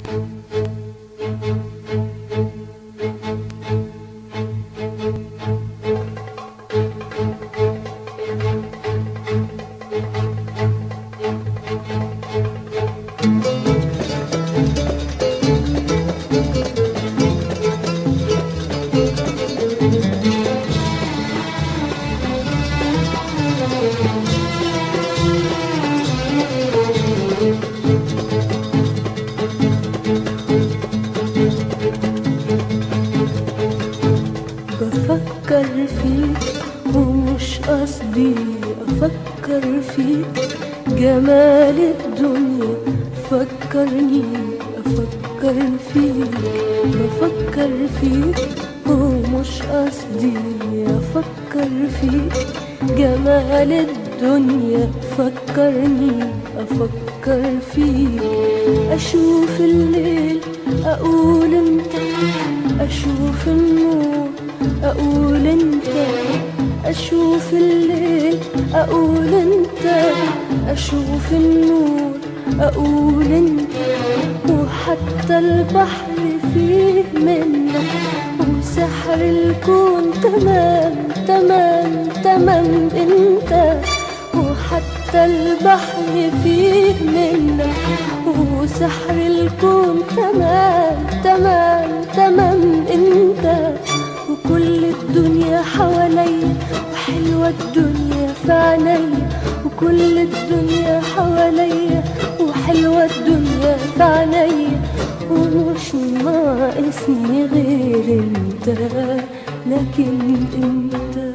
بفكر فيك ومش قصدي افكر فيك جمال الدنيا فكرني افكر فيك بفكر فيك ومش قصدي افكر فيك جمال الدنيا فكرني افكر فيك اشوف الليل اقول انت اشوف النور اقول انت اشوف الليل اقول انت اشوف النور اقول انت وحتى البحر فيه منك وسحر الكون تمام تمام تمام انت وحتى البحر فيه منك وسحر الكون تمام تمام تمام انت وكل الدنيا حواليا وحلوة الدنيا في عينيا وكل الدنيا حواليا وحلوة الدنيا في عينيا ومش ناقصني غير انت لكن انت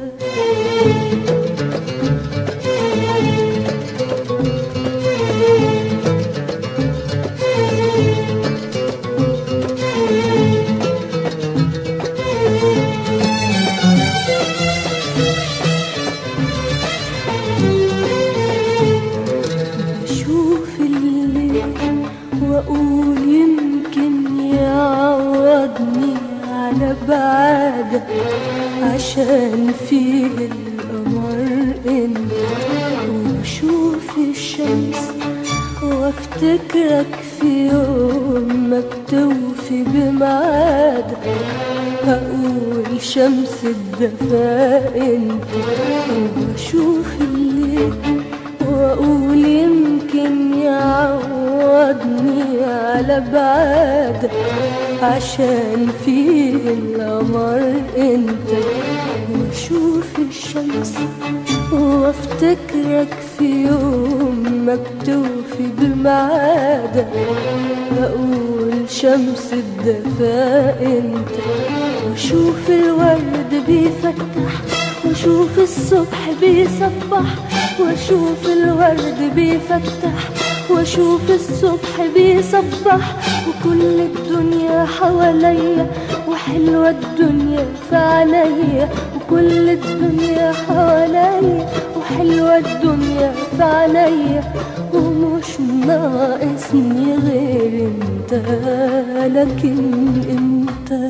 بشوف الليل واقول يمكن يعوضني على بعدك عشان فيه القمر انت وبشوف الشمس وافتكرك في يوم ما بتوفي بميعادك هقول شمس الدفا انت وبشوف الليل واقول يمكن يعوضني على بعدك عشان فيه القمر انت واشوف الشمس وافتكرك في يوم ما بتوفي بميعادك بقول شمس الدفا انت واشوف الورد بيفتح واشوف الصبح بيصبح واشوف الورد بيفتح واشوف الصبح بيصبح وكل الدنيا حواليا وحلوة الدنيا في عينيا وكل الدنيا حواليا وحلوة الدنيا في عينيا ومش ناقصني غير انت لكن انت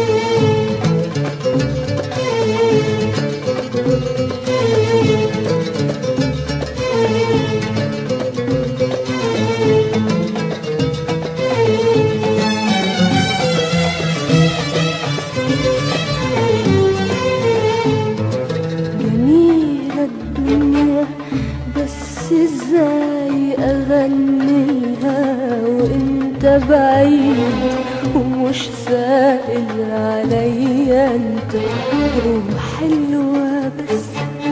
جميلة الدنيا بس ازاي اغنيها وانت بعيد ومش سائل عليا انت وحلوة بس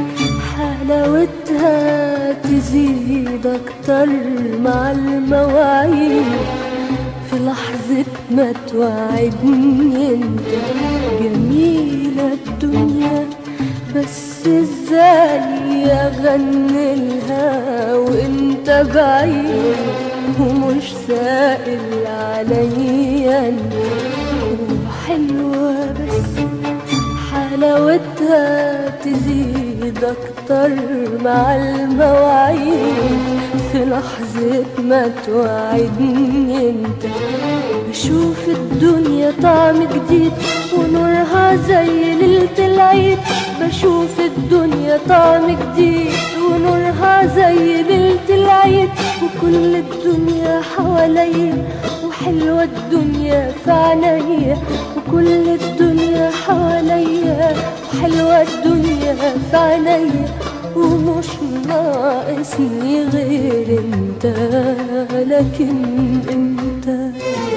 حلاوتها تزيد اكتر مع المواعيد في لحظة ما توعدني انت جميلة الدنيا بس ازاي اغني لها وانت بعيد ومش سائل عليا انت وحلوة بس حلاوتها تزيد اكتر مع المواعيد في لحظة ما توعدني انت بشوف الدنيا طعم جديد ونورها زي ليلة العيد بشوف الدنيا طعم جديد ونورها زي ليلة العيد وكل الدنيا حواليا حلوة الدنيا في عينيا وكل الدنيا حواليا وحلوة الدنيا في عينيا ومش ناقصني غير انت لكن انت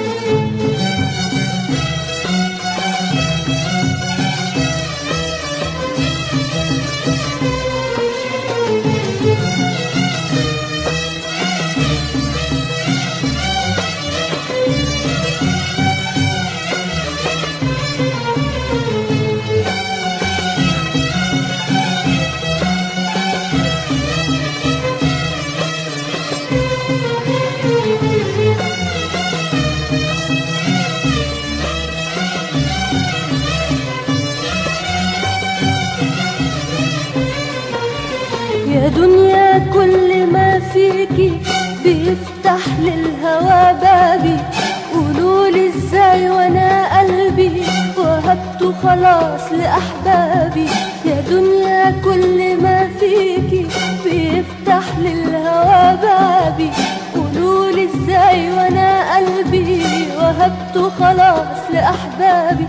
يا دنيا كل ما فيكي بيفتح للهوى بابي قولولي ازاي وانا قلبي وهبته خلاص لاحبابي يا دنيا كل ما فيكي بيفتح للهوى بابي قولولي ازاي وانا قلبي وهبته خلاص لاحبابي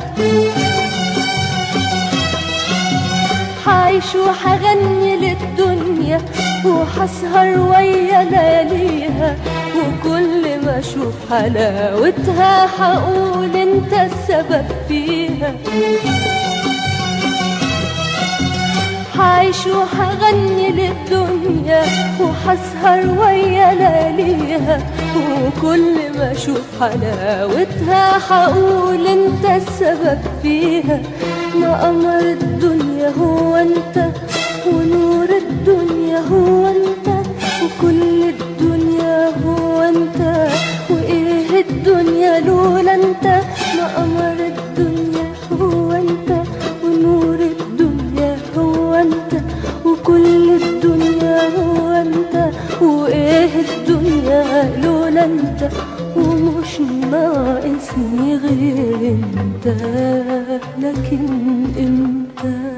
حعيش وحغني للدنيا وحسهر ويا لياليها وكل ما اشوف حلاوتها حقول انت السبب فيها حعيش وحغني للدنيا وحسهر ويا لياليها وكل ما اشوف حلاوتها حقول انت السبب فيها ما قمر الدنيا هو انت ونور الدنيا هو انت وكل الدنيا هو انت وايه الدنيا لولا انت ما قمر الدنيا هو انت ونور الدنيا هو انت وكل الدنيا هو انت وايه الدنيا لولا انت ومش ناقصني غير انت لكن انت